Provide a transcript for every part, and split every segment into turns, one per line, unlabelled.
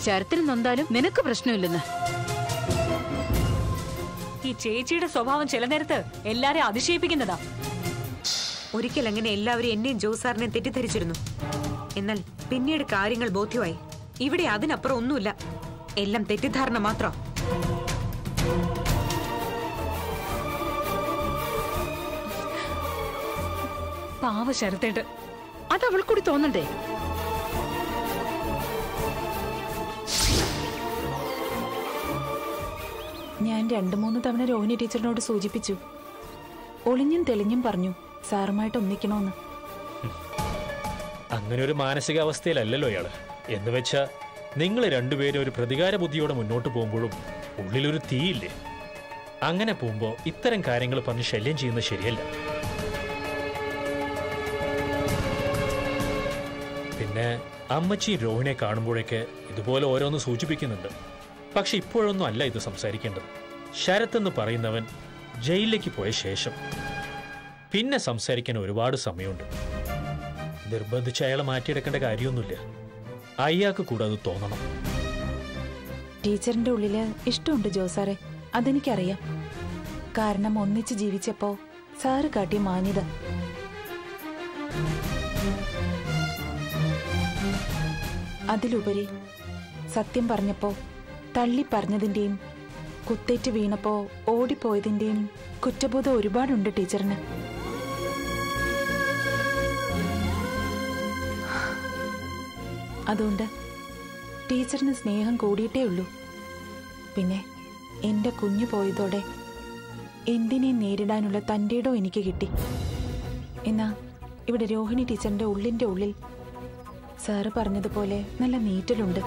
ശരത്തിന് നൊന്താലും നിനക്ക് പ്രശ്നമില്ലെന്ന്
ഈ ചേച്ചിയുടെ സ്വഭാവം ചില നേരത്ത് എല്ലാരെയും അതിശയിപ്പിക്കുന്നതാ
ഒരിക്കൽ അങ്ങനെ എല്ലാവരും എന്നെയും ജോസാറിനെ തെറ്റിദ്ധരിച്ചിരുന്നു എന്നാൽ പിന്നീട് കാര്യങ്ങൾ ബോധ്യമായി ഇവിടെ അതിനപ്പുറം ഒന്നുമില്ല എല്ലാം തെറ്റിദ്ധാരണ മാത്രം
പാവ ശരത്തേട്ട്
അത് അവൾ കൂടി തോന്നണ്ടേ
ഞാൻ രണ്ടു മൂന്ന് തവണ രോഹിണി ടീച്ചറിനോട് സൂചിപ്പിച്ചു ഒളിഞ്ഞും തെളിഞ്ഞും പറഞ്ഞു സാറുമായിട്ട് ഒന്നിക്കണോന്ന്
അങ്ങനെ ഒരു മാനസികാവസ്ഥയിലല്ലല്ലോ ഇയാള് എന്ന് വെച്ചാ നിങ്ങൾ രണ്ടുപേരും ഒരു പ്രതികാര ബുദ്ധിയോടെ മുന്നോട്ട് പോകുമ്പോഴും ഉള്ളിലൊരു തീയില്ലേ അങ്ങനെ പോകുമ്പോ ഇത്തരം കാര്യങ്ങൾ പറഞ്ഞ് ശല്യം ചെയ്യുന്നത് ശരിയല്ല പിന്നെ അമ്മച്ചി രോഹിണിയെ കാണുമ്പോഴൊക്കെ ഇതുപോലെ ഓരോന്ന് സൂചിപ്പിക്കുന്നുണ്ട് പക്ഷെ ഇപ്പോഴൊന്നും അല്ല ഇത് സംസാരിക്കേണ്ടത് ശരത് എന്ന് പറയുന്നവൻ ജയിലിലേക്ക് പോയ ശേഷം പിന്നെ സംസാരിക്കാൻ ഒരുപാട് സമയമുണ്ട് നിർബന്ധിച്ച് അയാളെ മാറ്റിയെടുക്കേണ്ട കാര്യമൊന്നുമില്ല അയാൾക്ക് കൂടെ അത് തോന്നണം
ടീച്ചറിന്റെ ഉള്ളില് ഇഷ്ടമുണ്ട് ജോസാറെ അതെനിക്കറിയാം കാരണം ഒന്നിച്ച് ജീവിച്ചപ്പോ സാറ് കാട്ടിയ മാന്യത അതിലുപരി സത്യം പറഞ്ഞപ്പോ തള്ളി പറഞ്ഞതിന്റെയും കുത്തേറ്റ് വീണപ്പോ ഓടിപ്പോയതിന്റെയും കുറ്റബോധം ഒരുപാടുണ്ട് ടീച്ചറിന് അതുകൊണ്ട് ടീച്ചറിന് സ്നേഹം കൂടിയിട്ടേ ഉള്ളൂ പിന്നെ എന്റെ കുഞ്ഞു പോയതോടെ എന്തിനേം നേരിടാനുള്ള തന്റേടോ എനിക്ക് കിട്ടി എന്നാ ഇവിടെ രോഹിണി ടീച്ചറിന്റെ ഉള്ളിന്റെ ഉള്ളിൽ സാറ് പറഞ്ഞതുപോലെ നല്ല നീറ്റലുണ്ട്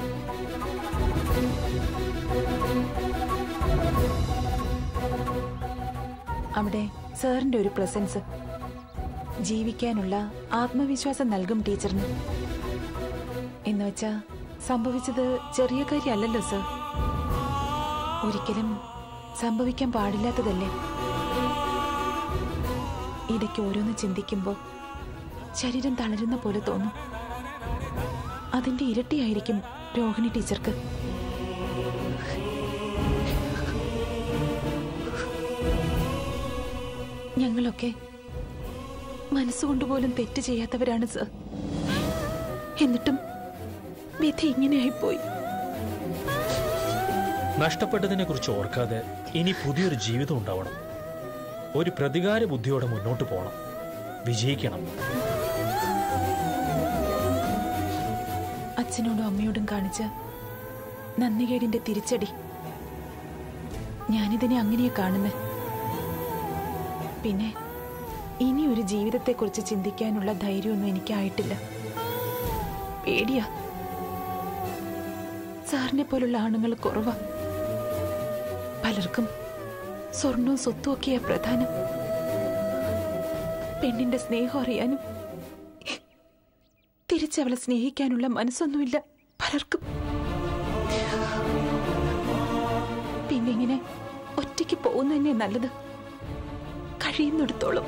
അവിടെ സാറിന്റെ ഒരു പ്രസൻസ് ജീവിക്കാനുള്ള ആത്മവിശ്വാസം നൽകും ടീച്ചറിന് എന്ന് വെച്ചാ സംഭവിച്ചത് ചെറിയ കാര്യമല്ലല്ലോ സർ ഒരിക്കലും സംഭവിക്കാൻ പാടില്ലാത്തതല്ലേ ഇടയ്ക്ക് ഓരോന്ന് ചിന്തിക്കുമ്പോൾ ശരീരം തളരുന്ന പോലെ തോന്നും അതിന്റെ ഇരട്ടിയായിരിക്കും രോഹിണി ടീച്ചർക്ക് ഞങ്ങളൊക്കെ മനസ്സുകൊണ്ട് പോലും തെറ്റ് ചെയ്യാത്തവരാണ് സർ എന്നിട്ടും വിധി ഇങ്ങനെയായിപ്പോയി
നഷ്ടപ്പെട്ടതിനെ കുറിച്ച് ഓർക്കാതെ ഇനി പുതിയൊരു ജീവിതം ഉണ്ടാവണം ഒരു പ്രതികാര ബുദ്ധിയോടെ മുന്നോട്ട് പോകണം വിജയിക്കണം
അച്ഛനോടും അമ്മയോടും കാണിച്ച നന്ദികേടിന്റെ തിരിച്ചടി ഞാനിതിനെ അങ്ങനെയാ കാണുന്നത് പിന്നെ ഇനി ഒരു ജീവിതത്തെക്കുറിച്ച് ചിന്തിക്കാനുള്ള ധൈര്യമൊന്നും എനിക്കായിട്ടില്ല പേടിയാ സാറിനെ പോലുള്ള ആണുങ്ങൾ കുറവാ പലർക്കും സ്വർണവും സ്വത്തും ഒക്കെയാ പ്രധാനം പെണ്ണിന്റെ സ്നേഹം അറിയാനും തിരിച്ചവളെ സ്നേഹിക്കാനുള്ള മനസ്സൊന്നുമില്ല പലർക്കും പിന്നെ ഇങ്ങനെ ഒറ്റയ്ക്ക് പോകുന്ന തന്നെ നല്ലത് കഴിയുന്നിടത്തോളം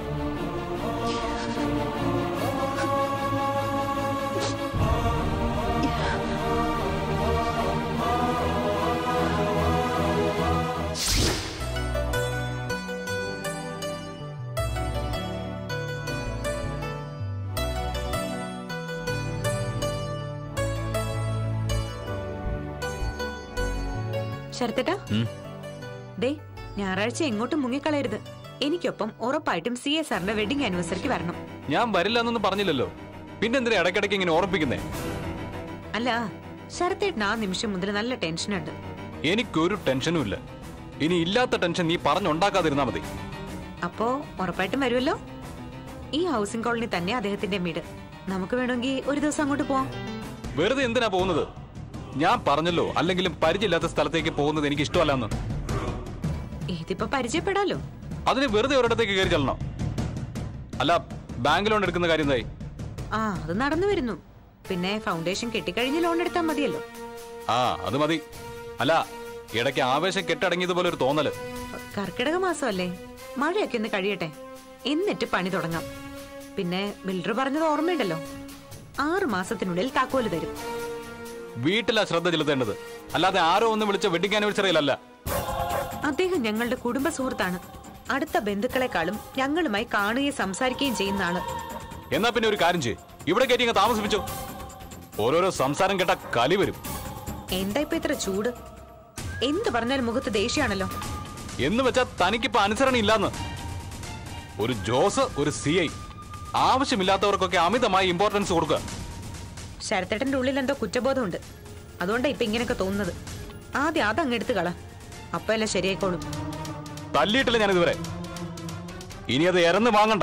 ശരത്തേട്ടാ ദേ ഞായറാഴ്ച എങ്ങോട്ടും മുങ്ങിക്കളയരുത് എനിക്കൊപ്പം ഉറപ്പായിട്ടും സി എസ് ആറിന്റെ വെഡിങ് ആനിവേഴ്സറിക്ക് വരണം
ഞാൻ വരില്ല എന്നൊന്നും പറഞ്ഞില്ലല്ലോ പിന്നെന്തിനാ ഇടയ്ക്കിടയ്ക്ക് ഇങ്ങനെ ഓർപ്പിക്കുന്നേ
അല്ല ശരത്തേട്ടന് ആ നിമിഷം മുതൽ നല്ല ടെൻഷനുണ്ട്
എനിക്കൊരു ടെൻഷനും ഇല്ല ഇനി ഇല്ലാത്ത ടെൻഷൻ നീ പറഞ്ഞുണ്ടാക്കാതിരുന്നാ മതി
അപ്പോ ഉറപ്പായിട്ടും വരുമല്ലോ ഈ ഹൗസിംഗ് കോളനി തന്നെ അദ്ദേഹത്തിന്റെ വീട് നമുക്ക് വേണമെങ്കിൽ ഒരു ദിവസം അങ്ങോട്ട് പോവാം
വെറുതെ എന്തിനാ പോകുന്നത് ഞാൻ പറഞ്ഞല്ലോ അല്ലെങ്കിലും പരിചയമില്ലാത്ത സ്ഥലത്തേക്ക് പോകുന്നത് എനിക്ക് ഇഷ്ടമല്ലെന്ന്
ഇതിപ്പോ പരിചയപ്പെടാലോ
അതിന് വെറുതെ ഒരിടത്തേക്ക് കയറി ചെല്ലണം അല്ല ബാങ്ക് ലോൺ എടുക്കുന്ന കാര്യം എന്തായി
ആ അത് നടന്നു വരുന്നു പിന്നെ ഫൗണ്ടേഷൻ കെട്ടിക്കഴിഞ്ഞ് ലോൺ എടുത്താൽ മതിയല്ലോ
ആ അത് മതി അല്ല ഇടയ്ക്ക് ആവേശം കെട്ടടങ്ങിയതുപോലെ ഒരു തോന്നല്
കർക്കിടക മാസമല്ലേ മഴയൊക്കെ ഒന്ന് കഴിയട്ടെ എന്നിട്ട് പണി തുടങ്ങാം പിന്നെ ബിൽഡർ പറഞ്ഞത് ഓർമ്മയുണ്ടല്ലോ ആറ് മാസത്തിനുള്ളിൽ താക്കോല് തരും
വീട്ടിലാ ശ്രദ്ധ ചെലുത്തേണ്ടത് അല്ലാതെ ആരോ ഒന്ന് വിളിച്ച വെഡിങ് ആനിവേഴ്സറിയിലല്ല
അദ്ദേഹം ഞങ്ങളുടെ കുടുംബ സുഹൃത്താണ് അടുത്ത ബന്ധുക്കളെക്കാളും ഞങ്ങളുമായി കാണുകയും സംസാരിക്കുകയും ചെയ്യുന്ന ആള്
എന്നാ പിന്നെ ഒരു കാര്യം ചെയ്യ് ഇവിടെ കയറ്റി അങ്ങ് താമസിപ്പിച്ചോ ഓരോരോ സംസാരം കേട്ട കലി വരും
എന്താ ഇപ്പൊ ഇത്ര ചൂട് എന്ത് പറഞ്ഞാലും മുഖത്ത് ദേഷ്യാണല്ലോ
എന്ന് വെച്ചാ തനിക്കിപ്പോ അനുസരണ ഇല്ലാന്ന് ഒരു ജോസ് ഒരു സി ഐ ആവശ്യമില്ലാത്തവർക്കൊക്കെ അമിതമായി ഇമ്പോർട്ടൻസ് കൊടുക്കുക
ശരത്തേട്ടന്റെ ഉള്ളിൽ എന്തോ കുറ്റബോധമുണ്ട് അതുകൊണ്ടാ ഇപ്പൊ ഇങ്ങനെയൊക്കെ തോന്നുന്നത് ആദ്യം അതങ്ങ് എടുത്ത് കള അപ്പൊ എല്ലാം ശരിയായിക്കോളും
തല്ലിയിട്ടില്ല ഞാൻ ഇതുവരെ ഇനി അത് ഇറന്ന് വാങ്ങണ്ട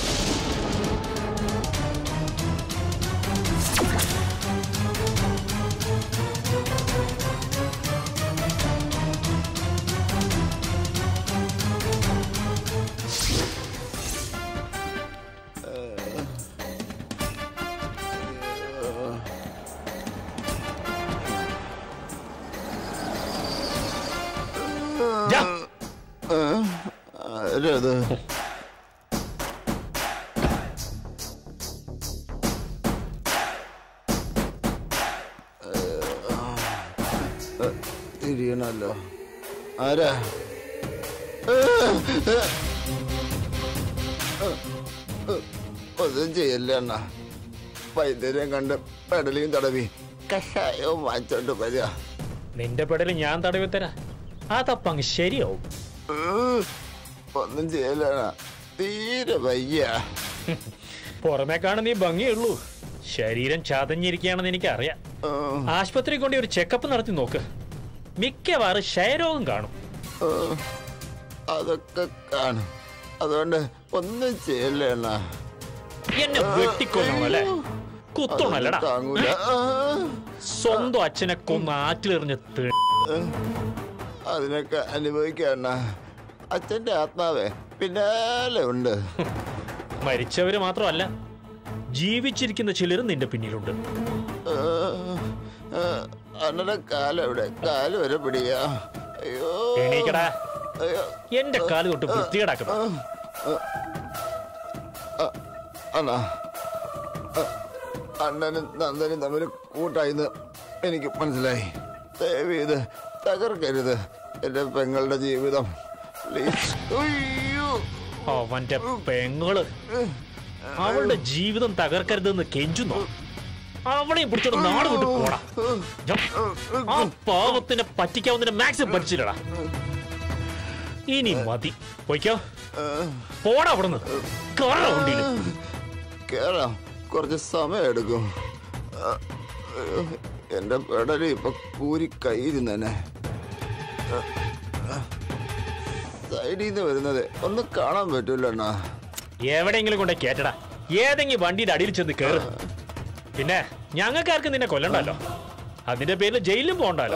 ജാ.
ആരത് തിരിയണല്ലോ ആരാ ഒന്നും ചെയ്യല്ല അണ്ണ വൈദ്യരെ കണ്ട് പെടലിയും തടവി കഷായവും വാങ്ങിച്ചോണ്ട് വരിക
നിന്റെ പെടല് ഞാൻ തടവി തരാ അതപ്പങ്ങ് ശരിയാവും
ഒന്നും ചെയ്യലണ്ണ തീരെ വയ്യ
പുറമേ കാണുന്ന നീ ഭംഗിയുള്ളൂ ശരീരം ചതഞ്ഞിരിക്കുകയാണെന്ന് എനിക്കറിയാം
ഉം.
ആശുപത്രി കൊണ്ട് ഒരു ചെക്കപ്പ് നടത്തി നോക്ക് മിക്കവാറും ക്ഷയരോഗം കാണും
ഉം. അതൊക്കെ കാണും അതുകൊണ്ട് ഒന്നും ചെയ്യല്ലേ അണ്ണ
എന്നെ വെട്ടിക്കൊല്ലണം അല്ലേ കുത്തണല്ലടാ
താങ്ങൂല ആ.
സ്വന്തം അച്ഛനെ കൊന്ന് ആറ്റിലെറിഞ്ഞ് തി
അതിനൊക്കെ അനുഭവിക്കണ്ണ അച്ഛന്റെ ആത്മാവേ പിന്നാലെ ഉണ്ട്
മരിച്ചവര് മാത്രമല്ല ജീവിച്ചിരിക്കുന്ന ചിലരും നിന്റെ പിന്നിലുണ്ട്
ആ, ആ, അണ്ണന്റെ കാലെവിടെ കാല് വരെ പിടിയാ അയ്യോ
എണീക്കടാ
അയ്യോ
എന്റെ കാല് തൊട്ട് വൃത്തികേടാക്കണം
അണ്ണാ അ- അണ്ണനും നന്ദനും തമ്മിൽ കൂട്ടായിന്ന് എനിക്ക് മനസ്സിലായി ദയവ് ഇത് തകർക്കരുത് എന്റെ പെങ്ങളുടെ ജീവിതം പ്ലീസ് അയ്യോ
അവന്റെ പെങ്ങള് അവളുടെ ജീവിതം തകർക്കരുതെന്ന് കെഞ്ചുന്നോ അവളെയും പിടിച്ചോണ്ട് നാട് വിട്ട് പോടാ ജം. ആ പാവത്തിനെ പറ്റിക്കാവുന്നതിന്റെ മാക്സിമം പഠിച്ചില്ലടാ ഇനി മതി പോയിക്കോ പോടാ അവിടുന്ന് കേറാ വണ്ടിയില്
കേറാം കുറച്ച് സമയം എടുക്കും ആ, അയ്യോ, എന്റെ പെടലി ഇപ്പൊ കൂരി കയ്യിരുന്നെ സൈഡിൽ നിന്ന് വരുന്നത് ഒന്നും കാണാൻ പറ്റൂല അണ്ണാ
എവിടെയെങ്കിലും കൊണ്ട് കേറ്റടാ ഏതെങ്കിലും വണ്ടിയുടെ അടിയിൽ ചെന്ന് കേറ് പിന്നെ ഞങ്ങൾക്കാർക്കും നിന്നെ കൊല്ലണ്ടല്ലോ അതിന്റെ പേരിൽ ജയിലിലും പോകണ്ടല്ലോ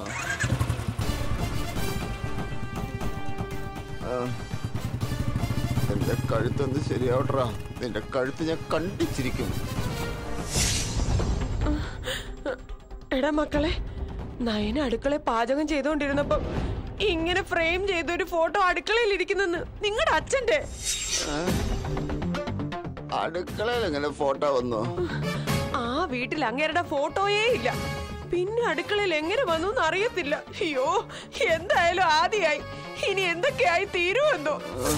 എന്റെ കഴുത്തൊന്ന് ശരിയാവട്രാ നിന്റെ കഴുത്ത് ഞാൻ കണ്ടിച്ചിരിക്കും
എടാ മക്കളെ നയന അടുക്കള പാചകം ചെയ്തോണ്ടിരുന്നപ്പോ ഇങ്ങനെ ഫ്രെയിം ചെയ്ത ഒരു ഫോട്ടോ അടുക്കളയിൽ ഇരിക്കുന്നെന്ന് നിങ്ങളുടെ അച്ഛന്റെ
അടുക്കളയിൽ എങ്ങനെ ഫോട്ടോ വന്നു
ആ വീട്ടിൽ അങ്ങേരുടെ ഫോട്ടോയേ ഇല്ല പിന്നെ അടുക്കളയിൽ എങ്ങനെ വന്നു എന്ന് അറിയത്തില്ല അയ്യോ എന്തായാലും ആദ്യമായി ഇനി എന്തൊക്കെയായി തീരുമെന്നോ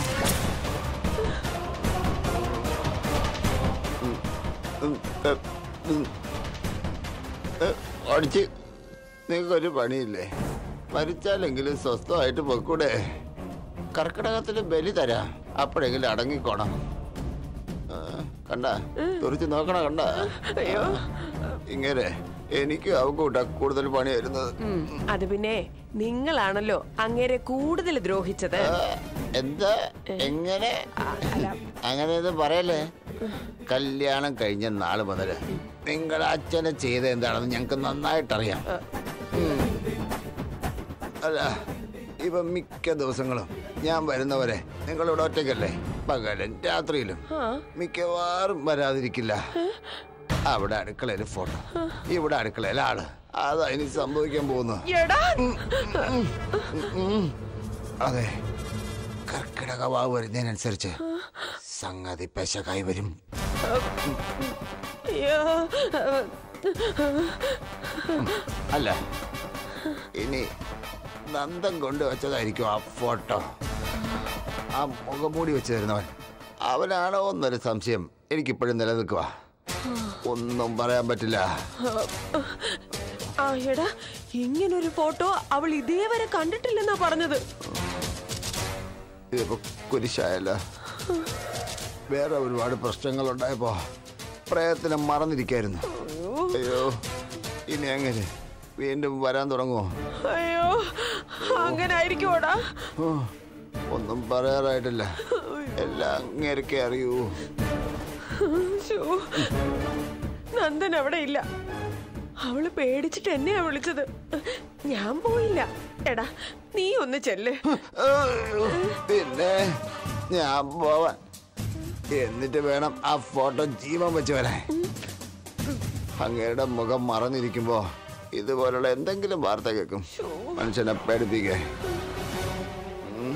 ഉം, എ, ഉം. എ, അടിച്ച് നിങ്ങൾക്കൊരു പണിയില്ലേ മരിച്ചാലെങ്കിലും സ്വസ്ഥമായിട്ട് പൊക്കൂടെ കർക്കിടകത്തിന് ബലി തരാം അപ്പോഴെങ്കിലും അടങ്ങിക്കോണം ആ, കണ്ട തുറിച്ച് നോക്കണ കണ്ട
അയ്യോ
ഇങ്ങനെ എനിക്കും അവക്കൂട്ടാ കൂടുതൽ പണി വരുന്നത്
ഉം, അത് പിന്നെ നിങ്ങളാണല്ലോ അങ്ങേരെ കൂടുതൽ ദ്രോഹിച്ചത്
ആ, എന്താ എങ്ങനെ
ആ, അല്ല
അങ്ങനെയൊന്നും പറയല്ലേ കല്യാണം കഴിഞ്ഞ നാള് മുതൽ നിങ്ങളുടെ അച്ഛനെ ചെയ്ത എന്താണെന്ന് ഞങ്ങൾക്ക് നന്നായിട്ടറിയാം ഉം. അല്ല ഇപ്പൊ മിക്ക ദിവസങ്ങളും ഞാൻ വരുന്നവരെ നിങ്ങളിവിടെ ഒറ്റയ്ക്കല്ലേ പകലും രാത്രിയിലും
ആ
മിക്കവാറും വരാതിരിക്കില്ല അവിടെ അടുക്കളയിൽ ഫോട്ടോ ഇവിടെ അടുക്കളയിൽ ആള് അതാ ഇനി സംഭവിക്കാൻ പോകുന്നു
എടാ
അതെ കർക്കിടക വാവ് വരുന്നതിനനുസരിച്ച് സംഗതി പെശകായി വരും
അയ്യോ
അല്ല ഇനി നന്ദൻ കൊണ്ടുവച്ചതായിരിക്കും ആ ഫോട്ടോ ആ മുഖംമൂടി വെച്ച് തരുന്നവൻ അവനാണോ എന്നൊരു സംശയം എനിക്കിപ്പോഴും നിലനിൽക്കുക ഒന്നും പറയാൻ പറ്റില്ല
ആ എടാ ഇങ്ങനൊരു ഫോട്ടോ അവൾ ഇതേവരെ കണ്ടിട്ടില്ലെന്നാ പറഞ്ഞത്
ഇതിപ്പോ കുരിശായല്ല വേറെ ഒരുപാട് പ്രശ്നങ്ങളുണ്ടായപ്പോ പ്രയത്നം മറന്നിരിക്കായിരുന്നു അയ്യോ ഇനി എങ്ങനെ വീണ്ടും വരാൻ തുടങ്ങുമോ
അയ്യോ അങ്ങനെ ആയിരിക്കുമോടാ
ഓ, ഒന്നും പറയാറായിട്ടില്ല എല്ലാം അങ്ങേരക്കെ അറിയൂ
ശ്ശോ. നന്ദൻ അവിടെ ഇല്ല അവള് പേടിച്ചിട്ട് എന്നെയാ വിളിച്ചത് ഞാൻ പോയില്ല എടാ നീ ഒന്ന് ചെല്ല്
അയ്യോ, പിന്നെ ഞാൻ പോവാൻ എന്നിട്ട് വേണം ആ ഫോട്ടോ ജീവൻ വെച്ച് വരാൻ അങ്ങയുടെ മുഖം മറന്നിരിക്കുമ്പോ ഇതുപോലുള്ള എന്തെങ്കിലും വാർത്ത കേൾക്കും മനുഷ്യനെ പേടിപ്പിക്കേ ഉം.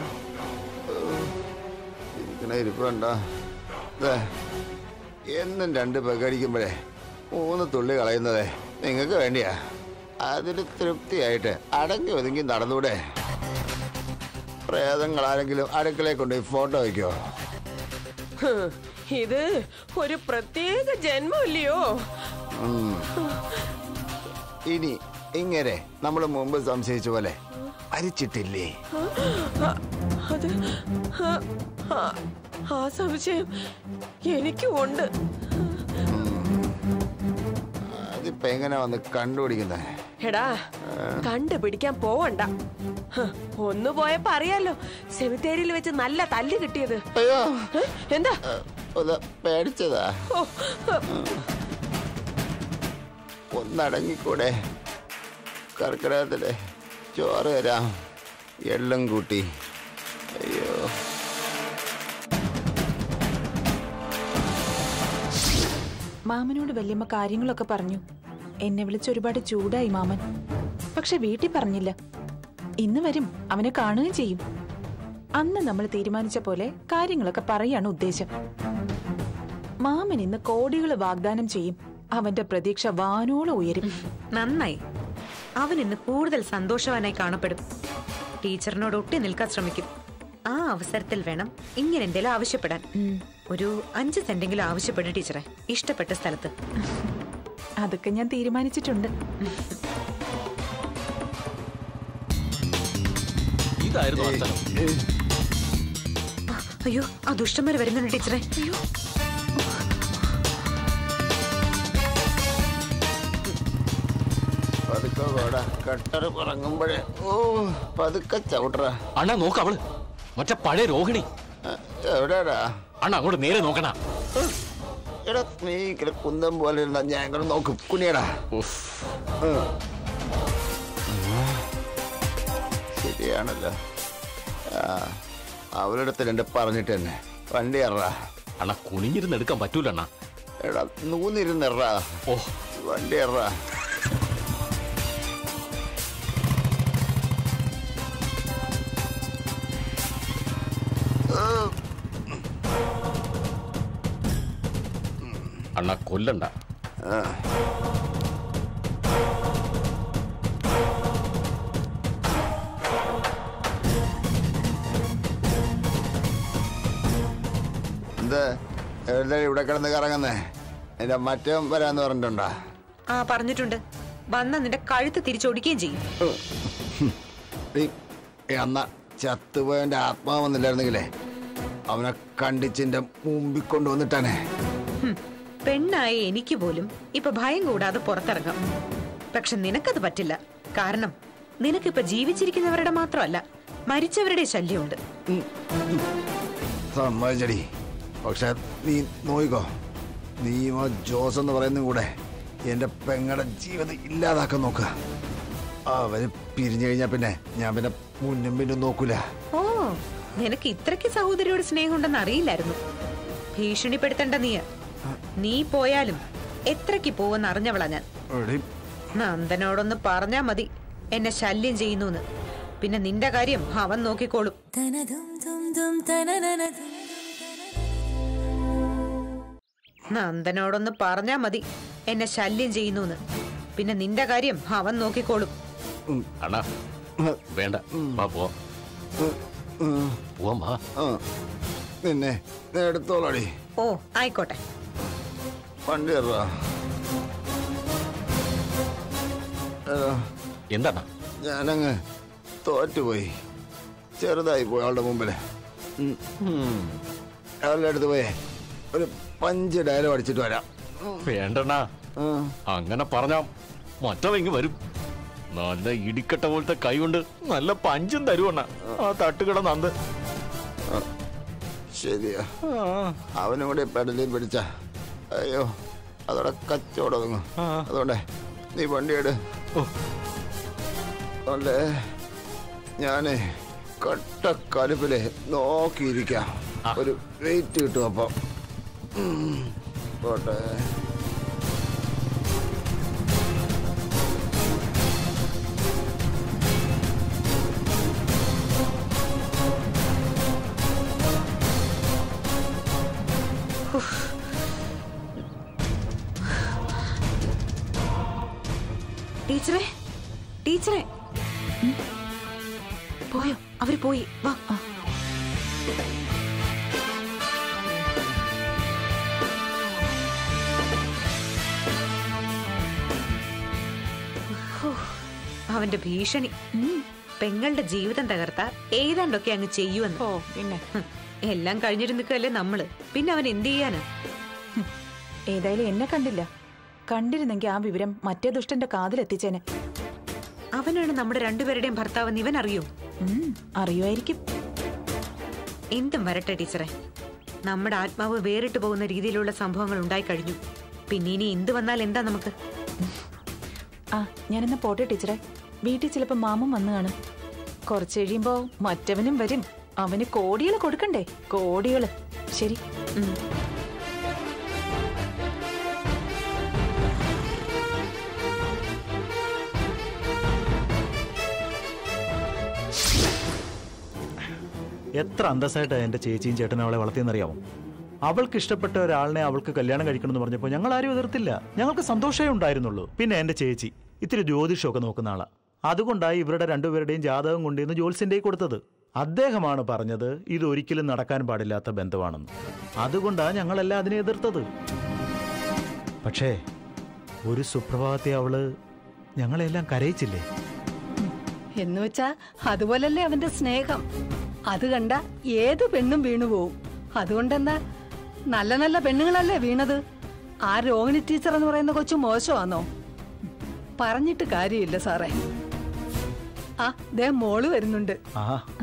ഇരിക്കണ ഇരിപ്പുണ്ടോ ദേ, എന്നും രണ്ട് പെഗടിക്കുമ്പോഴേ മൂന്ന് തുള്ളി കളയുന്നതേ നിങ്ങൾക്ക് വേണ്ടിയാ അതിന് തൃപ്തിയായിട്ട് അടങ്ങി ഒതുങ്ങി നടന്നൂടെ പ്രേതങ്ങൾ ആരെങ്കിലും അടുക്കളയെ കൊണ്ടുപോയി ഫോട്ടോ വയ്ക്കോ
ഹ്, ഇത് ഒരു പ്രത്യേക ജന്മല്ലയോ
ഇനി ഇങ്ങനെ നമ്മൾ മുമ്പ് സംശയിച്ച പോലെ മരിച്ചിട്ടില്ലേ
അത് ആ, ആ, ആ സംശയം എനിക്കും ഉണ്ട്
അതിപ്പോ എങ്ങനെ വന്ന് കണ്ടുപിടിക്കുന്നത്
എടാ കണ്ടുപിടിക്കാൻ പോവണ്ട ഹ്, ഒന്ന് പോയപ്പോ അറിയാലോ സെമിത്തേരിയിൽ വെച്ച് നല്ല തല്ല് കിട്ടിയത്
അയ്യോ
ഏ, എന്താ
ഒന്ന് പേടിച്ചതാ
ഓ, ഹ്,
ഒന്നടങ്ങിക്കൂടെ കർക്കിടകത്തിലെ ചോറ് തരാം എള്ളും കൂട്ടി അയ്യോ
മാമനോട് വല്യമ്മ കാര്യങ്ങളൊക്കെ പറഞ്ഞു എന്നെ വിളിച്ച് ഒരുപാട് ചൂടായി മാമൻ പക്ഷെ വീട്ടിൽ പറഞ്ഞില്ല ഇന്ന് വരും അവനെ കാണുകയും ചെയ്യും അന്ന് നമ്മൾ തീരുമാനിച്ച പോലെ കാര്യങ്ങളൊക്കെ പറയാണ് ഉദ്ദേശം മാമൻ ഇന്ന് കോടികൾ വാഗ്ദാനം ചെയ്യും അവന്റെ പ്രതീക്ഷ വാനോളം ഉയരും
നന്നായി അവൻ ഇന്ന് കൂടുതൽ സന്തോഷവാനായി കാണപ്പെടും ടീച്ചറിനോട് ഒട്ടി നിൽക്കാൻ ശ്രമിക്കും ആ അവസരത്തിൽ വേണം ഇങ്ങനെ എന്തെങ്കിലും ആവശ്യപ്പെടാൻ ഒരു അഞ്ച് സെന്റെങ്കിലും ആവശ്യപ്പെടും ടീച്ചറെ ഇഷ്ടപ്പെട്ട സ്ഥലത്ത്
അതൊക്കെ ഞാൻ തീരുമാനിച്ചിട്ടുണ്ട്
ഇതായിരുന്നു ആ സ്ഥലം
ആ, അയ്യോ ആ ദുഷ്ടന്മാർ വരുന്നുണ്ട് ടീച്ചറെ അയ്യോ
പതുക്കെ വേടാ കട്ടറ് പറങ്ങുമ്പോഴേ ഓ പതുക്കെ ചവിട്ടറ
അണ്ണാ നോക്ക് അവള് മറ്റേ പഴയ രോഹിണി
എവിടെയാടാ
അണ്ണ അങ്ങോട്ട് നേരെ നോക്കണ
എടാ നീ ഇങ്ങനെ കുന്തം പോലെ ഇരുന്ന ഞാൻ ഇങ്ങനെ നോക്കും കുനിയടാ ശരിയാണല്ലോ ആ അവരിടത്ത് രണ്ട് പറഞ്ഞിട്ട് തന്നെ വണ്ടി എറാ
അണ്ണ കുനിഞ്ഞിരുന്ന് എടുക്കാൻ പറ്റൂല അണ്ണ
എടാ നൂന്നിരുന്നെറാ
ഓ
വണ്ടി എറാ
അണ്ണ കൊല്ലണ്ട
എന്ത് എവിടെ ഇവിടെ കിടന്ന് കറങ്ങുന്നേ എന്റെ മറ്റം വരാന്ന് പറഞ്ഞിട്ടുണ്ടോ
ആ പറഞ്ഞിട്ടുണ്ട് വന്ന നിന്റെ കഴുത്ത് തിരിച്ചൊടിക്കുകയും ചെയ്യും
ഈ അന്ന ചത്തുപോയന്റെ ആത്മാവ് വന്നില്ലായിരുന്നെങ്കിലേ അവനെ കണ്ടിച്ചിന്റെ മുമ്പിൽ കൊണ്ടുവന്നിട്ടാണേ
ഹും, പെണ്ണായ എനിക്ക് പോലും ഇപ്പൊ ഭയം കൂടാതെ പുറത്തിറങ്ങാം പക്ഷെ നിനക്കത് പറ്റില്ല കാരണം നിനക്കിപ്പൊ ജീവിച്ചിരിക്കുന്നവരുടെ മാത്രമല്ല മരിച്ചവരുടെ ശല്യമുണ്ട്
സമ്മതിച്ചടി പക്ഷെ നീ നോയിക്കോ നീ ആ ജോസ് എന്ന് പറയുന്ന കൂടെ എന്റെ പെങ്ങളുടെ ജീവിതം ഇല്ലാതാക്കാൻ നോക്കുക അവര് പിരിഞ്ഞു കഴിഞ്ഞാ പിന്നെ ഞാൻ പിന്നെ മുന്നും പിന്നും നോക്കൂല
ഓ നിനക്ക് ഇത്രയ്ക്ക് സഹോദരിയോട് സ്നേഹമുണ്ടെന്ന് അറിയില്ലായിരുന്നു ഭീഷണിപ്പെടുത്തണ്ട നീ നീ പോയാലും എത്രയ്ക്ക് പോവെന്ന് അറിഞ്ഞവളാ ഞാൻ
എടി,
നന്ദനോടൊന്ന് പറഞ്ഞാ മതി എന്നെ ശല്യം ചെയ്യുന്നു പിന്നെ നിന്റെ കാര്യം അവൻ നോക്കിക്കോളും നന്ദനോടൊന്ന് പറഞ്ഞാ മതി എന്നെ ശല്യം ചെയ്യുന്നു പിന്നെ നിന്റെ കാര്യം അവൻ നോക്കിക്കോളും
അണ്ണാ വേണ്ട വാ പോവാം പോവാം വാ
ആ നിന്നെ നീ എടുത്തോളാടി
ഓ ആയിക്കോട്ടെ
വണ്ടി കയറാ
എന്താണ്
ഞാനങ്ങ് തോറ്റുപോയി ചെറുതായി പോയി അവളുടെ മുമ്പില് ഉം. അവളുടെ അടുത്ത് പോയേ ഒരു പഞ്ച് ഡയലോഗ് അടിച്ചിട്ട് വരാം
വേണ്ടണ്ണാ
ആ.
അങ്ങനെ പറഞ്ഞാ മറ്റവങ്ങ് വരും നല്ല ഇടിക്കട്ട പോലത്തെ കൈ കൊണ്ട് നല്ല പഞ്ചും തരുവണ്ണ ആ തട്ടുകട നന്ദ്
ശരിയാ അവനും കൂടെ പെടലിൽ പിടിച്ച അയ്യോ അതോടെ കച്ചവടം ഒതുങ്ങും അതുകൊണ്ടേ നീ വണ്ടി എട് അതുകൊണ്ടേ ഞാനേ കട്ട കലിപ്പില് നോക്കിയിരിക്കാം ഒരു വെയിറ്റ് കിട്ടും അപ്പം ഉം. പോട്ടെ
ടീച്ചറെ ടീച്ചറെ ഉം. പോയോ അവര് പോയി വാ ഹോ, അവന്റെ ഭീഷണി പെങ്ങളുടെ ജീവിതം തകർത്ത ഏതാണ്ടൊക്കെ അങ്ങ് ചെയ്യുമെന്ന്
ഓ പിന്നെ
ഹും, എല്ലാം കഴിഞ്ഞിട്ട് നിൽക്കല്ലേ നമ്മള് പിന്നെ അവൻ എന്ത് ചെയ്യാനാ
ഹും. ഏതായാലും എന്നെ കണ്ടില്ല കണ്ടിരുന്നെങ്കിൽ ആ വിവരം മറ്റേ ദുഷ്ടന്റെ കാതിലെത്തിച്ചേനെ
അവനാണ് നമ്മുടെ രണ്ടുപേരുടെയും ഭർത്താവെന്ന് ഇവൻ അറിയോ
ഉം, അറിയുമായിരിക്കും
എന്തും വരട്ടെ ടീച്ചറെ നമ്മുടെ ആത്മാവ് വേറിട്ട് പോകുന്ന രീതിയിലുള്ള സംഭവങ്ങൾ ഉണ്ടായി കഴിഞ്ഞു പിന്നെ ഇനി എന്ത് വന്നാൽ എന്താ നമുക്ക്
ആ ഞാനെന്നാ പോട്ടെ ടീച്ചറെ വീട്ടിൽ ചിലപ്പോ മാമൻ വന്നു കാണും കുറച്ച് കഴിയുമ്പോ മറ്റവനും വരും അവന് കോടികൾ കൊടുക്കണ്ടേ കോടികള് ശരി
ഉം.
എത്ര അന്തസ്സായിട്ടാണ് എൻ്റെ ചേച്ചിയും ചേട്ടനും അവളെ വളർത്തിയെന്നറിയാമോ അവൾക്ക് ഇഷ്ടപ്പെട്ട ഒരാളിനെ അവൾക്ക് കല്യാണം കഴിക്കണമെന്ന് പറഞ്ഞപ്പോൾ ഞങ്ങൾ ആരും എതിർത്തില്ല ഞങ്ങൾക്ക് സന്തോഷമേ ഉണ്ടായിരുന്നുള്ളൂ പിന്നെ എൻ്റെ ചേച്ചി ഇത്തിരി ജ്യോതിഷമൊക്കെ നോക്കുന്ന ആളാ അതുകൊണ്ടായി ഇവരുടെ രണ്ടുപേരുടെയും ജാതകം കൊണ്ടുവന്ന് ജോത്സ്യൻ്റെ കൊടുത്തത് അദ്ദേഹമാണ് പറഞ്ഞത് ഇത് ഒരിക്കലും നടക്കാൻ പാടില്ലാത്ത ബന്ധമാണെന്ന് അതുകൊണ്ടാണ് ഞങ്ങളെല്ലാം അതിനെ എതിർത്തത് പക്ഷേ ഒരു സുപ്രഭാതത്തെ അവള് ഞങ്ങളെല്ലാം കരയിച്ചില്ലേ
എന്ന് വെച്ചാ അതുപോലല്ലേ അവന്റെ സ്നേഹം അത് കണ്ട ഏത് പെണ്ണും വീണു പോവും അതുകൊണ്ടെന്താ നല്ല നല്ല പെണ്ണുങ്ങളല്ലേ വീണത് ആ രോഹിണി ടീച്ചർ എന്ന് പറയുന്ന കൊച്ചു മോശമാണോ പറഞ്ഞിട്ട് കാര്യമില്ല സാറേ ആ ദേ മോള് വരുന്നുണ്ട്
ആ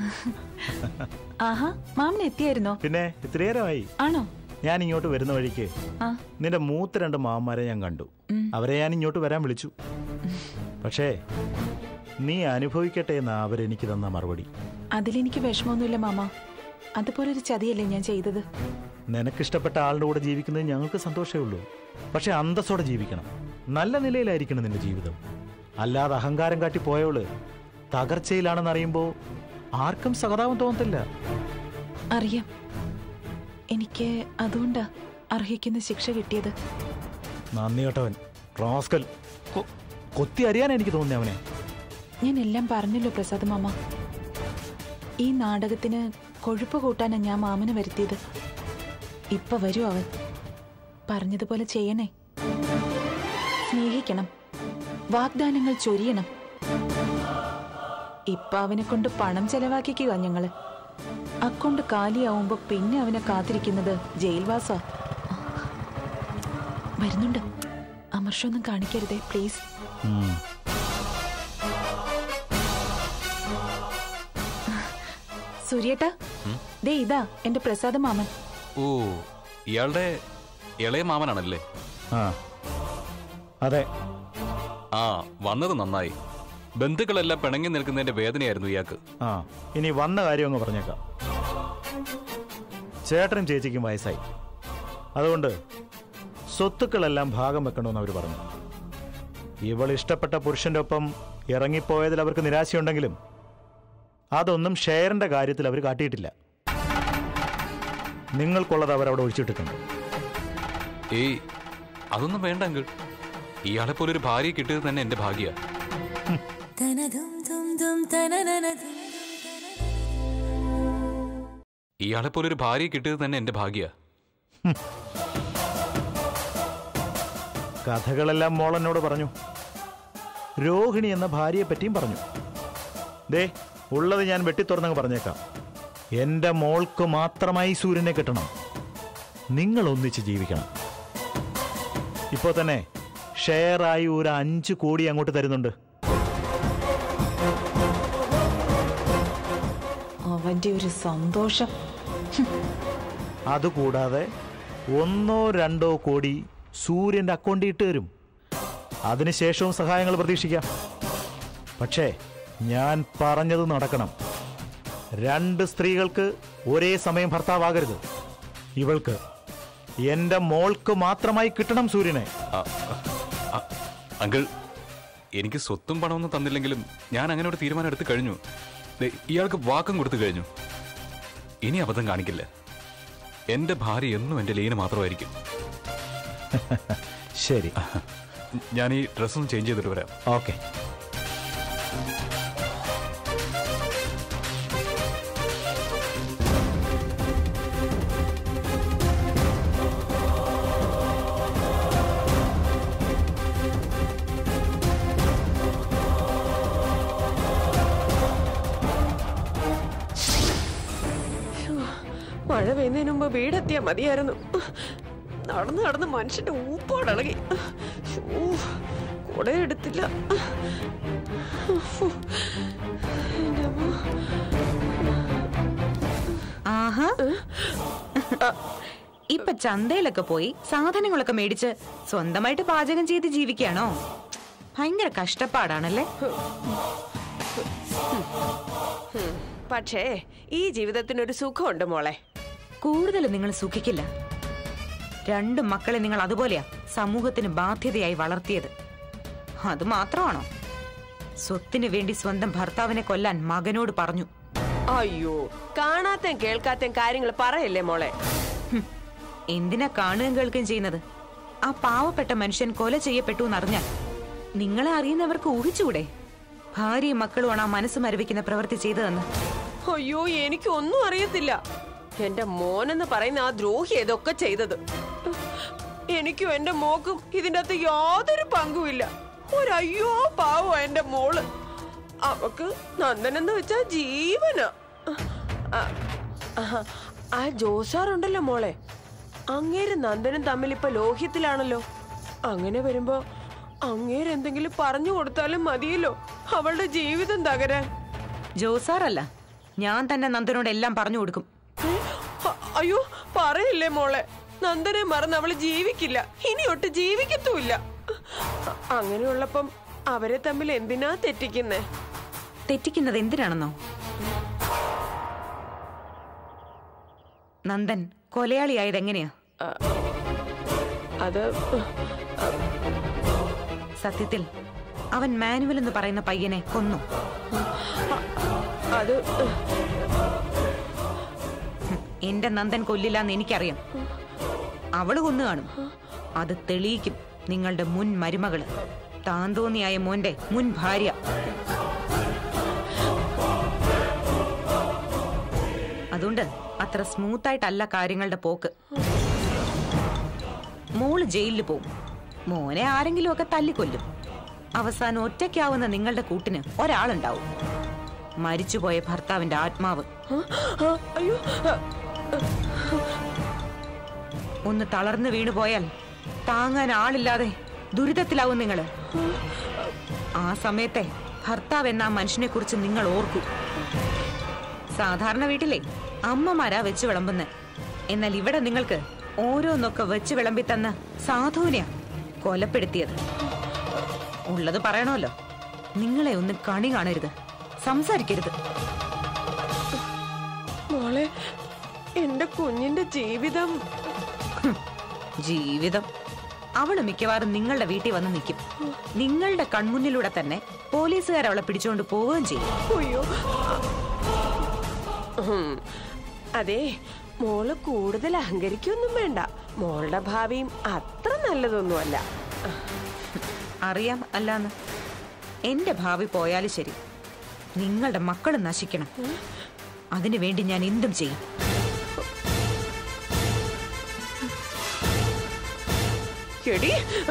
ആഹാ മാമൻ എത്തിയായിരുന്നോ
പിന്നെ ഇത്രയേരമായി
ആണോ
ഞാൻ ഇങ്ങോട്ട് വരുന്ന വഴിക്ക്
ആ
നിന്റെ മൂത്ത രണ്ട് മാമന്മാരെ ഞാൻ കണ്ടു
ഉം.
അവരെ ഞാൻ ഇങ്ങോട്ട് വരാൻ വിളിച്ചു പക്ഷേ നീ അനുഭവിക്കട്ടെ എന്നാ അവരെനിക്ക് തന്ന മറുപടി
അതിലെനിക്ക് വിഷമമൊന്നുമില്ല മാമ അതുപോലൊരു ചതിയല്ലേ ഞാൻ ചെയ്തത്
നിനക്കിഷ്ടപ്പെട്ട ആളുടെ കൂടെ ജീവിക്കുന്നത് ഞങ്ങൾക്ക് സന്തോഷമേ ഉള്ളൂ പക്ഷെ അന്തസ്സോടെ ജീവിക്കണം നല്ല നിലയിലായിരിക്കണം നിന്റെ ജീവിതം അല്ലാതെ അഹങ്കാരം കാട്ടി പോയവള് തകർച്ചയിലാണെന്ന് അറിയുമ്പോൾ ആർക്കും സഹതാപം തോന്നത്തില്ല
അറിയാം എനിക്ക് അതുകൊണ്ടാ അർഹിക്കുന്ന ശിക്ഷ കിട്ടിയത്
നന്ദി കേട്ടവൻ റാസ്കൽ കൊ- കൊത്തി അറിയാൻ എനിക്ക് തോന്നി അവനെ
ഞാൻ എല്ലാം പറഞ്ഞല്ലോ പ്രസാദ് മാമ ഈ നാടകത്തിന് കൊഴുപ്പ് കൂട്ടാനാ ഞാൻ മാമന് വരുത്തിയത് ഇപ്പൊ വരൂ അവൻ പറഞ്ഞതുപോലെ ചെയ്യണേ സ്നേഹിക്കണം വാഗ്ദാനങ്ങൾ ചൊരിയണം ഇപ്പൊ അവനെ കൊണ്ട് പണം ചെലവാക്കിക്കുക ഞങ്ങള് അക്കൗണ്ട് കാലിയാവുമ്പോ പിന്നെ അവനെ കാത്തിരിക്കുന്നത് ജയിൽവാസ വരുന്നുണ്ട് അമർഷമൊന്നും കാണിക്കരുതേ പ്ലീസ്
ഉം.
സൂര്യേട്ടാ ദേ ഇതാ എന്റെ പ്രസാദ മാമൻ
ഓ ഇയാളുടെ ഇളയ മാമനാണല്ലേ
ആ അതെ
ആ വന്നത് നന്നായി ബന്ധുക്കളെല്ലാം പിണങ്ങി നിൽക്കുന്നതിന്റെ വേദനയായിരുന്നു ഇയാൾക്ക്
ആ ഇനി വന്ന കാര്യം അങ്ങ് പറഞ്ഞേക്കാം ചേട്ടനും ചേച്ചിക്കും വയസ്സായി അതുകൊണ്ട് സ്വത്തുക്കളെല്ലാം ഭാഗം വെക്കണമെന്ന് അവർ പറഞ്ഞു ഇവൾ ഇഷ്ടപ്പെട്ട പുരുഷന്റെ ഒപ്പം ഇറങ്ങിപ്പോയതിൽ അവർക്ക് നിരാശയുണ്ടെങ്കിലും അതൊന്നും ഷെയറിന്റെ കാര്യത്തിൽ അവർ കാട്ടിയിട്ടില്ല നിങ്ങൾക്കുള്ളത് അവർ അവിടെ ഒഴിച്ചിട്ടിട്ടുണ്ട്
ഏയ് അതൊന്നും വേണ്ടെങ്കിൽ ഇയാളെ പോലെ ഒരു ഭാര്യയെ കിട്ടിയത് തന്നെ എന്റെ ഭാഗ്യ ഇയാളെ പോലെ ഒരു ഭാര്യയെ കിട്ടിയത് തന്നെ എന്റെ ഭാഗ്യ
കഥകളെല്ലാം മോൾ എന്നോട് പറഞ്ഞു രോഹിണി എന്ന ഭാര്യയെ പറ്റിയും പറഞ്ഞു ദേ ഉള്ളത് ഞാൻ വെട്ടിത്തുറന്നങ്ങ് പറഞ്ഞേക്കാം എൻ്റെ മോൾക്ക് മാത്രമായി സൂര്യനെ കിട്ടണം നിങ്ങൾ ഒന്നിച്ച് ജീവിക്കണം ഇപ്പോൾ തന്നെ ഷെയറായി ഒരു അഞ്ച് കോടി അങ്ങോട്ട് തരുന്നുണ്ട്
അവന്റെ ഒരു സന്തോഷം
അതുകൂടാതെ ഒന്നോ രണ്ടോ കോടി സൂര്യൻ്റെ അക്കൗണ്ടിൽ ഇട്ട് തരും അതിനുശേഷവും സഹായങ്ങൾ പ്രതീക്ഷിക്കാം പക്ഷേ ഞാൻ പറഞ്ഞത് നടക്കണം രണ്ട് സ്ത്രീകൾക്ക് ഒരേ സമയം ഭർത്താവാകരുത് ഇവൾക്ക് എൻ്റെ മോൾക്ക് മാത്രമായി കിട്ടണം സൂര്യനെ
അങ്കിൾ എനിക്ക് സ്വത്തും പണമൊന്നും തന്നില്ലെങ്കിലും ഞാൻ അങ്ങനെ ഒരു തീരുമാനം എടുത്തു കഴിഞ്ഞു ദേ, ഇയാൾക്ക് വാക്കും കൊടുത്തു കഴിഞ്ഞു ഇനി അബദ്ധം കാണിക്കില്ല എന്റെ ഭാര്യ എന്നും എന്റെ ലീന മാത്രമായിരിക്കും
ശരി
ഞാൻ ഈ ഡ്രസ്സൊന്ന് ചേഞ്ച് ചെയ്തിട്ട് വരാം
ഓക്കെ
മഴ പെയ്യുന്നതിന് മുമ്പ് വീടെത്തിയാ മതിയായിരുന്നു നടന്ന് നടന്ന് മനുഷ്യന്റെ ഊപ്പാടിളകി കൂടെ എടുത്തില്ല എൻ്റെ അമ്മ.
ആഹാ ഇപ്പൊ ചന്തയിലൊക്കെ പോയി സാധനങ്ങളൊക്കെ മേടിച്ച് സ്വന്തമായിട്ട് പാചകം ചെയ്ത് ജീവിക്കാണോ ഭയങ്കര കഷ്ടപ്പാടാണല്ലേ
പക്ഷേ ഈ ജീവിതത്തിനൊരു സുഖമുണ്ട് മോളെ
കൂടുതൽ നിങ്ങൾ സുഖിക്കില്ല രണ്ട് മക്കളെ നിങ്ങൾ അതുപോലെയാ സമൂഹത്തിന് ബാധ്യതയായി വളർത്തിയത് അത് മാത്രമാണോ സ്വത്തിനു വേണ്ടി സ്വന്തം ഭർത്താവിനെ കൊല്ലാൻ മകനോട് പറഞ്ഞു
അയ്യോ കാണാത്തേം കേൾക്കാത്തേം കാര്യങ്ങൾ പറയല്ലേ മോളെ
ഹും, എന്തിനാ കാണുകയും കേൾക്കുകയും ചെയ്യുന്നത് ആ പാവപ്പെട്ട മനുഷ്യൻ കൊല ചെയ്യപ്പെട്ടു എന്നറിഞ്ഞാൽ നിങ്ങളെ അറിയുന്നവർക്ക് ഊഹിച്ചുകൂടെ ഭാര്യയും മക്കളുമാണ് ആ മനസ്സ് മരവിക്കുന്ന പ്രവൃത്തി ചെയ്തതെന്ന്
അയ്യോ എനിക്കൊന്നും അറിയത്തില്ല എന്റെ മോനെന്ന് പറയുന്ന ആ ദ്രോഹി ഇതൊക്കെ ചെയ്തത് എനിക്കും എന്റെ മോക്കും ഇതിന്റെ അകത്ത് യാതൊരു പങ്കുമില്ല ഒരയ്യോ പാവോ എന്റെ മോള് അവക്ക് നന്ദനെന്ന് വെച്ചാ ജീവനാ ആ, ആ, ആ ജോസാറുണ്ടല്ലോ മോളെ അങ്ങേര് നന്ദനും തമ്മിൽ ഇപ്പൊ ലോഹ്യത്തിലാണല്ലോ അങ്ങനെ വരുമ്പോ അങ്ങേര് എന്തെങ്കിലും പറഞ്ഞു കൊടുത്താലും മതിയല്ലോ അവളുടെ ജീവിതം തകരാൻ
ജോസാറല്ല ഞാൻ തന്നെ നന്ദനോട് എല്ലാം പറഞ്ഞു കൊടുക്കും
ഏ? അ- അയ്യോ പറയില്ലേ മോളെ നന്ദനെ മറന്ന് അവള് ജീവിക്കില്ല ഇനി ഒട്ട് ജീവിക്കത്തുമില്ല അ- അങ്ങനെയുള്ളപ്പം അവരെ തമ്മിൽ എന്തിനാ തെറ്റിക്കുന്നേ
തെറ്റിക്കുന്നത് എന്തിനാണെന്നോ നന്ദൻ കൊലയാളിയായത് എങ്ങനെയാ
അത്
സത്യത്തിൽ അവൻ മാനുവൽ എന്ന് പറയുന്ന പയ്യനെ കൊന്നു
അത്
ഹും, എന്റെ നന്ദൻ കൊല്ലില്ലെന്ന് എനിക്കറിയാം അവള് കൊന്നു കാണും അത് തെളിയിക്കും നിങ്ങളുടെ മുൻ മരുമകള് താന്തോന്നിയായ മോന്റെ മുൻ ഭാര്യ അതുകൊണ്ട് അത്ര സ്മൂത്തായിട്ടല്ല കാര്യങ്ങളുടെ പോക്ക് മോള് ജയിലിൽ പോവും മോനെ ആരെങ്കിലും ഒക്കെ തല്ലിക്കൊല്ലും അവസാനം ഒറ്റയ്ക്കാവുന്ന നിങ്ങളുടെ കൂട്ടിന് ഒരാളുണ്ടാവും മരിച്ചുപോയ ഭർത്താവിന്റെ ആത്മാവ്
ആ, അയ്യോ ആ,
ഒന്ന് തളർന്നു വീണുപോയാൽ താങ്ങാൻ ആളില്ലാതെ ദുരിതത്തിലാവും നിങ്ങള് ആ സമയത്തെ ഭർത്താവ് എന്ന ആ മനുഷ്യനെ കുറിച്ച് നിങ്ങൾ ഓർക്കൂ സാധാരണ വീട്ടിലെ അമ്മമാരാ വെച്ച് വിളമ്പുന്നത് എന്നാൽ ഇവിടെ നിങ്ങൾക്ക് ഓരോന്നൊക്കെ വെച്ച് വിളമ്പി തന്ന സാധുവിനെയാ കൊലപ്പെടുത്തിയത് ഉള്ളത് പറയണമല്ലോ നിങ്ങളെ ഒന്ന് കണി കാണരുത് സംസാരിക്കരുത്
മോളെ എന്റെ കുഞ്ഞിന്റെ ജീവിതം
ഹും, ജീവിതം അവള് മിക്കവാറും നിങ്ങളുടെ വീട്ടിൽ വന്ന് നിൽക്കും നിങ്ങളുടെ കൺമുന്നിലൂടെ തന്നെ പോലീസുകാർ അവളെ പിടിച്ചുകൊണ്ട് പോവുകയും ചെയ്യും
അയ്യോ ഉം. അതെ മോള് കൂടുതൽ അഹങ്കരിക്കൊന്നും വേണ്ട മോളുടെ ഭാവിയും അത്ര നല്ലതൊന്നുമല്ല
അറിയാം അല്ലാന്ന് എന്റെ ഭാവി പോയാലും ശരി നിങ്ങളുടെ മക്കൾ നശിക്കണം അതിനു വേണ്ടി ഞാൻ എന്തും ചെയ്യും
എടി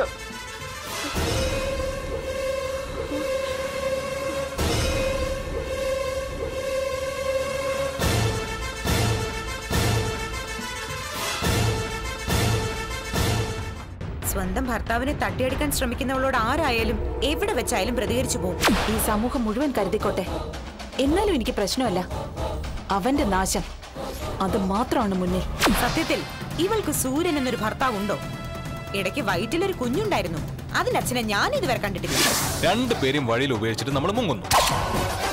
സ്വന്തം ഭർത്താവിനെ തട്ടിയെടുക്കാൻ ശ്രമിക്കുന്നവളോട് ആരായാലും എവിടെ വെച്ചായാലും പ്രതികരിച്ചു പോകും
ഈ സമൂഹം മുഴുവൻ കരുതിക്കോട്ടെ എന്നാലും എനിക്ക് പ്രശ്നമല്ല അവന്റെ നാശം അത് മാത്രമാണ് മുന്നിൽ
സത്യത്തിൽ ഇവൾക്ക് സൂര്യൻ എന്നൊരു ഭർത്താവുണ്ടോ ഇടയ്ക്ക് വയറ്റിലൊരു കുഞ്ഞുണ്ടായിരുന്നു അതിന്റെ അച്ഛനെ ഞാൻ ഇതുവരെ കണ്ടിട്ടില്ല
രണ്ടുപേരും വഴിയിൽ ഉപയോഗിച്ചിട്ട് നമ്മൾ മുങ്ങുന്നു